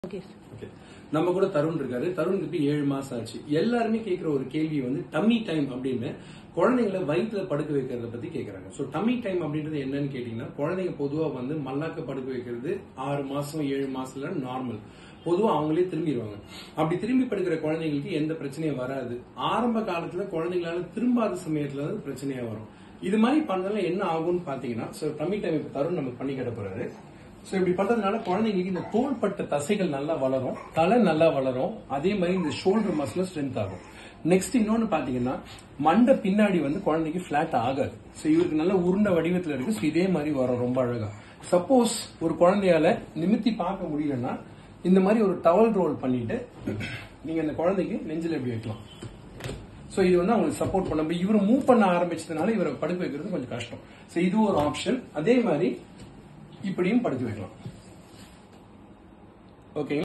okay okay நம்ம கூட தருண் இருக்காரு தருணுக்கு இப்ப ஏழு மாசம் ஆச்சு எல்லாருமே கேக்குற ஒரு கேள்வி வந்து டம்மி டைம் அப்படின்னு குழந்தைங்களை வயிற்றுல படுக்க வைக்கிறத பத்தி கேக்குறாங்க சோ டம்மி டைம் அப்படின்றது என்னன்னு கேட்டீங்கன்னா குழந்தைங்க பொதுவா வந்து மல்லாக்க படுக்க வைக்கிறது ஆறு மாசம் ஏழு மாசத்துல நார்மல் பொதுவா அவங்களே திரும்பிடுவாங்க அப்படி திரும்பி படுக்கிற குழந்தைங்களுக்கு எந்த பிரச்சனையும் வராது ஆரம்ப காலத்துல குழந்தைங்களால திரும்பாத சமயத்துல வந்து பிரச்சனையா வரும் இது மாதிரி பண்ணதால என்ன ஆகும்னு பாத்தீங்கன்னா சோ டம்மி டைம் இப்ப தருண் நமக்கு பண்ணி கட்ட போறாரு சோ இப்படி பண்றதுனால குழந்தைங்களுக்கு இந்த தோள்பட்ட தசைகள் நல்லா வளரும் தலை நல்லா வளரும் அதே மாதிரி இந்த ஷோல்டர் மசிலும் ஸ்ட்ரென்த் ஆகும் நெக்ஸ்ட் இன்னொன்னு பாத்தீங்கன்னா மண்டை பின்னாடி வந்து குழந்தைக்கு பிளாட் ஆகாது சோ இவருக்கு நல்ல உருண்ட வடிவத்துல இருக்கு So இதே மாதிரி வரும் ரொம்ப அழகா சப்போஸ் ஒரு குழந்தையால நிமித்தி பார்க்க முடியலன்னா இந்த மாதிரி ஒரு டவல் ரோல் பண்ணிட்டு நீங்க அந்த குழந்தைக்கு நெஞ்சில எப்படி வைக்கலாம் சோ இது வந்து அவங்களுக்கு சப்போர்ட் பண்ண இவர் மூவ் பண்ண ஆரம்பிச்சதுனால இவரை படுக்க வைக்கிறது கொஞ்சம் கஷ்டம் சோ இது ஒரு ஆப்ஷன் அதே மாதிரி இப்படியும் படுக்க வைக்கலாம் ஓகே